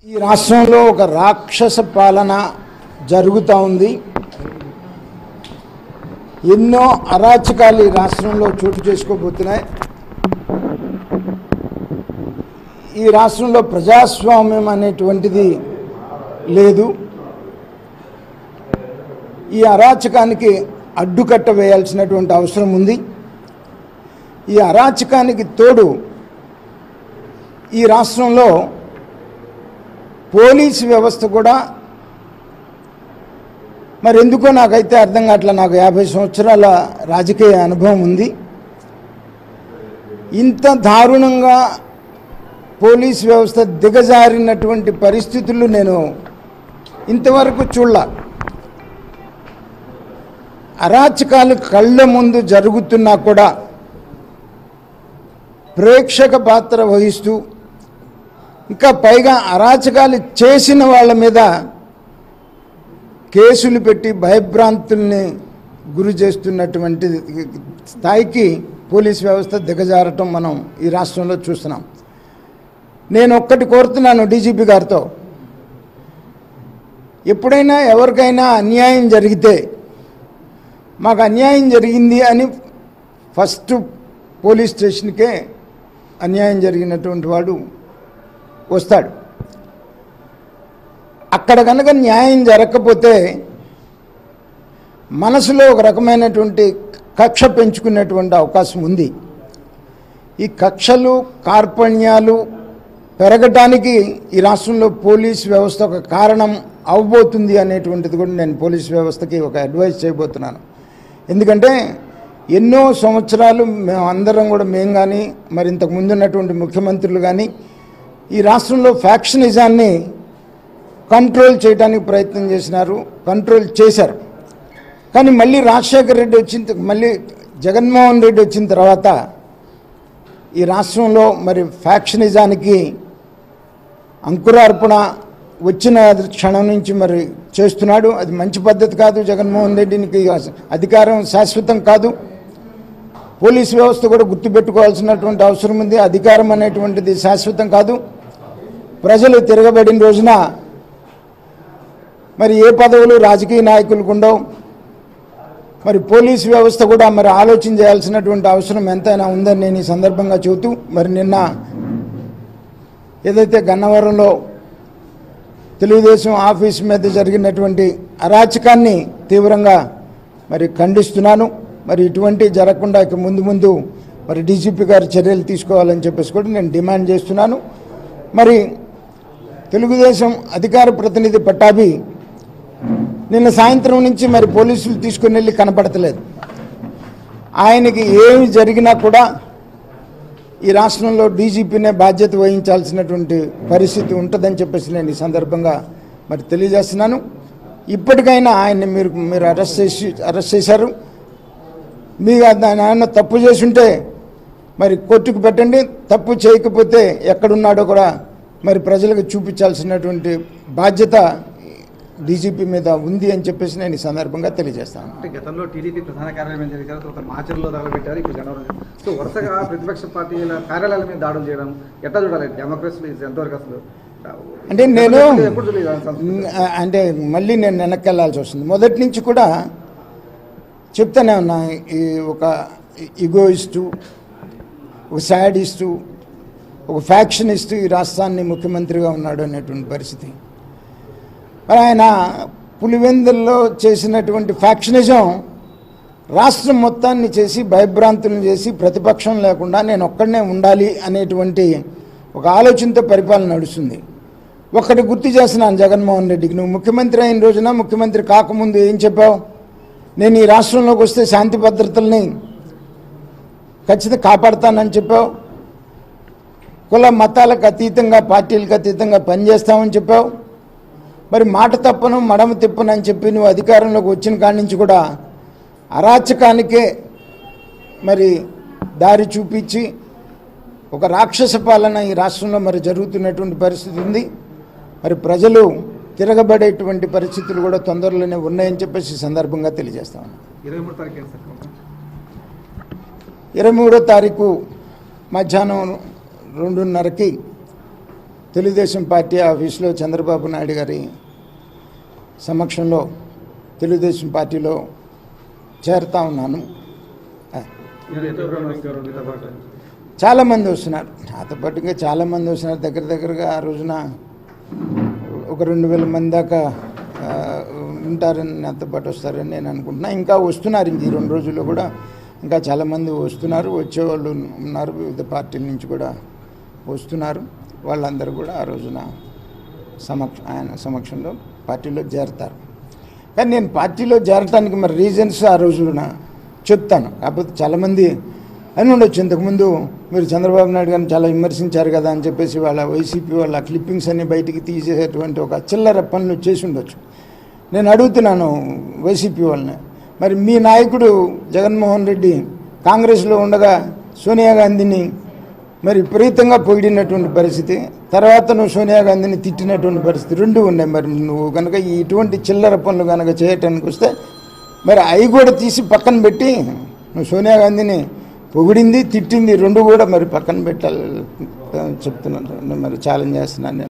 ఈ రాష్ట్రంలో ఒక రాక్షస పాలన జరుగుతూ ఉంది ఎన్నో అరాచకాలు ఈ రాష్ట్రంలో చోటు చేసుకోబోతున్నాయి ఈ రాష్ట్రంలో ప్రజాస్వామ్యం అనేటువంటిది లేదు ఈ అరాచకానికి అడ్డుకట్ట వేయాల్సినటువంటి అవసరం ఉంది ఈ అరాచకానికి తోడు ఈ రాష్ట్రంలో పోలీసు వ్యవస్థ కూడా మరి ఎందుకో నాకైతే అర్థం కావట్లే నాకు యాభై సంవత్సరాల రాజకీయ అనుభవం ఉంది ఇంత దారుణంగా పోలీస్ వ్యవస్థ దిగజారినటువంటి పరిస్థితులు నేను ఇంతవరకు చూడాల అరాచకాలు కళ్ళ ముందు జరుగుతున్నా కూడా ప్రేక్షక పాత్ర వహిస్తూ ఇంకా పైగా అరాచకాలు చేసిన వాళ్ళ మీద కేసులు పెట్టి భయభ్రాంతుల్ని గురి చేస్తున్నటువంటి స్థాయికి పోలీస్ వ్యవస్థ దిగజారటం మనం ఈ రాష్ట్రంలో చూస్తున్నాం నేను ఒక్కటి కోరుతున్నాను డీజీపీ గారితో ఎప్పుడైనా ఎవరికైనా అన్యాయం జరిగితే మాకు అన్యాయం జరిగింది అని ఫస్ట్ పోలీస్ స్టేషన్కే అన్యాయం జరిగినటువంటి వాడు వస్తాడు అక్కడ కనుక న్యాయం జరగకపోతే మనసులో ఒక రకమైనటువంటి కక్ష పెంచుకునేటువంటి అవకాశం ఉంది ఈ కక్షలు కార్పణ్యాలు పెరగటానికి ఈ రాష్ట్రంలో పోలీస్ వ్యవస్థ ఒక కారణం అవబోతుంది అనేటువంటిది కూడా నేను పోలీస్ వ్యవస్థకి ఒక అడ్వైస్ చేయబోతున్నాను ఎందుకంటే ఎన్నో సంవత్సరాలు మేము అందరం కూడా మేము కానీ మరి ఇంతకు ముందు ఉన్నటువంటి ముఖ్యమంత్రులు కానీ ఈ రాష్ట్రంలో ఫ్యాక్షనిజాన్ని కంట్రోల్ చేయడానికి ప్రయత్నం చేసినారు కంట్రోల్ చేశారు కానీ మళ్ళీ రాజశేఖర్ రెడ్డి వచ్చిన మళ్ళీ జగన్మోహన్ రెడ్డి వచ్చిన తర్వాత ఈ రాష్ట్రంలో మరి ఫ్యాక్షనిజానికి అంకురార్పణ వచ్చిన క్షణం నుంచి మరి చేస్తున్నాడు అది మంచి పద్ధతి కాదు జగన్మోహన్ రెడ్డికి అధికారం శాశ్వతం కాదు పోలీస్ వ్యవస్థ కూడా గుర్తుపెట్టుకోవాల్సినటువంటి అవసరం ఉంది అధికారం అనేటువంటిది శాశ్వతం కాదు ప్రజలు తిరగబడిన రోజున మరి ఏ పదవులు రాజకీయ నాయకులకు ఉండవు మరి పోలీస్ వ్యవస్థ కూడా మరి ఆలోచన చేయాల్సినటువంటి అవసరం ఎంతైనా ఉందని నేను ఈ సందర్భంగా చెబుతూ మరి నిన్న ఏదైతే గన్నవరంలో తెలుగుదేశం ఆఫీస్ మీద జరిగినటువంటి అరాచకాన్ని తీవ్రంగా మరి ఖండిస్తున్నాను మరి ఇటువంటి జరగకుండా ఇక ముందు ముందు మరి డీజీపీ గారు చర్యలు తీసుకోవాలని చెప్పేసి కూడా నేను డిమాండ్ చేస్తున్నాను మరి తెలుగుదేశం అధికార ప్రతినిధి పట్టాభి నిన్న సాయంత్రం నుంచి మరి పోలీసులు తీసుకుని వెళ్ళి కనపడతలేదు ఆయనకి ఏమి జరిగినా కూడా ఈ రాష్ట్రంలో డీజీపీనే బాధ్యత వహించాల్సినటువంటి పరిస్థితి ఉంటుందని చెప్పేసి నేను ఈ సందర్భంగా మరి తెలియజేస్తున్నాను ఇప్పటికైనా ఆయన్ని మీరు మీరు అరెస్ట్ చేసి అరెస్ట్ చేశారు మీకు ఆయన తప్పు చేసి ఉంటే మరి కోర్టుకు పెట్టండి తప్పు చేయకపోతే ఎక్కడున్నాడో కూడా మరి ప్రజలకు చూపించాల్సినటువంటి బాధ్యత డీజీపీ మీద ఉంది అని చెప్పేసి నేను ఈ సందర్భంగా తెలియజేస్తాను అంటే గతంలో టీడీపీ ప్రధాన కార్యాలయం జరిగారు తర్వాత మాచర్లో తగలబెట్టారు ఇప్పుడు జనవరి సో వరుసగా ప్రతిపక్ష పార్టీల కార్యాలయాల మీద దాడులు చేయడం ఎట్లా చూడాలి డెమోక్రసీ ఇది ఎంతవరకు అసలు అంటే నేను ఎప్పుడు చూడలేదు ఆ సంస్కృతి. అంటే మళ్ళీ నేను వెనక్కి వెళ్ళాల్సి వస్తుంది మొదటి నుంచి కూడా చెప్తానే ఉన్నా ఈ ఒక ఇగోయిస్టు ఒక శాడిస్టు ఒక ఫ్యాక్షనిస్టు ఈ రాష్ట్రాన్ని ముఖ్యమంత్రిగా ఉన్నాడు అనేటువంటి పరిస్థితి మరి ఆయన పులివెందుల్లో చేసినటువంటి ఫ్యాక్షనిజం రాష్ట్రం మొత్తాన్ని చేసి భయభ్రాంతులను చేసి ప్రతిపక్షం లేకుండా నేను ఒక్కడనే ఉండాలి అనేటువంటి ఒక ఆలోచనతో పరిపాలన నడుస్తుంది ఒక్కటి గుర్తు చేస్తున్నాను జగన్మోహన్ రెడ్డికి నువ్వు ముఖ్యమంత్రి అయిన రోజున ముఖ్యమంత్రి కాకముందు ఏం చెప్పావు నేను ఈ రాష్ట్రంలోకి వస్తే శాంతి భద్రతల్ని ఖచ్చితంగా కాపాడుతానని చెప్పావు కుల మతాలకు అతీతంగా పార్టీలకు అతీతంగా పనిచేస్తామని చెప్పావు మరి మాట తప్పను మడమ తిప్పను అని చెప్పి నువ్వు అధికారంలోకి వచ్చిన కాడి నుంచి కూడా అరాచకానికే మరి దారి చూపించి ఒక రాక్షస పాలన ఈ రాష్ట్రంలో మరి జరుగుతున్నటువంటి పరిస్థితి ఉంది మరి ప్రజలు తిరగబడేటువంటి పరిస్థితులు కూడా తొందరలోనే ఉన్నాయని చెప్పేసి ఈ సందర్భంగా తెలియజేస్తాను ఇరవై మూడు తారీఖు ఏంటి సార్ ఇరవై మూడో తారీఖు మధ్యాహ్నం రెండున్నరకి తెలుగుదేశం పార్టీ ఆఫీస్లో చంద్రబాబు నాయుడు గారి సమక్షంలో తెలుగుదేశం పార్టీలో చేరుతా ఉన్నాను ఆ, మీరు ఎవరెవరు వస్తారు మీతో పాటు చాలామంది వస్తున్నారు నాతో పాటు ఇంకా చాలామంది వస్తున్నారు దగ్గర దగ్గరగా ఆ రోజున ఒక రెండు వేల మంది దాకా ఆ, ఉంటారని నాతో పాటు వస్తారని నేను అనుకుంటున్నా ఇంకా వస్తున్నారు ఇంక ఈ రెండు రోజుల్లో కూడా ఇంకా చాలామంది వస్తున్నారు వచ్చేవాళ్ళు ఉన్నారు వివిధ పార్టీల నుంచి కూడా వస్తున్నారు వాళ్ళందరూ కూడా ఆ రోజున సమక్ష ఆయన సమక్షంలో పార్టీలో చేరతారు కానీ నేను పార్టీలో చేరటానికి మరి రీజన్స్ ఆ రోజున చెప్తాను కాకపోతే చాలామంది అని ఉండొచ్చు ఇంతకుముందు మీరు చంద్రబాబు నాయుడు గారిని చాలా విమర్శించారు కదా అని చెప్పేసి వాళ్ళ వైసీపీ వాళ్ళ క్లిప్పింగ్స్ అన్ని బయటికి తీసేటువంటి ఒక చిల్లర పనులు చేసి ఉండొచ్చు నేను అడుగుతున్నాను వైసీపీ వాళ్ళని మరి మీ నాయకుడు జగన్మోహన్ రెడ్డి కాంగ్రెస్లో ఉండగా సోనియా గాంధీని మరి విపరీతంగా పొగిడినటువంటి పరిస్థితి తర్వాత నువ్వు సోనియా గాంధీని తిట్టినటువంటి పరిస్థితి రెండు ఉన్నాయి మరి నువ్వు కనుక ఈ ఇటువంటి చిల్లర పనులు కనుక చేయటానికి వస్తే మరి అవి కూడా తీసి పక్కన పెట్టి నువ్వు సోనియా గాంధీని పొగిడింది తిట్టింది రెండు కూడా మరి పక్కన పెట్టాలి చెప్తున్నాను మరి ఛాలెంజ్ చేస్తున్నాను నేను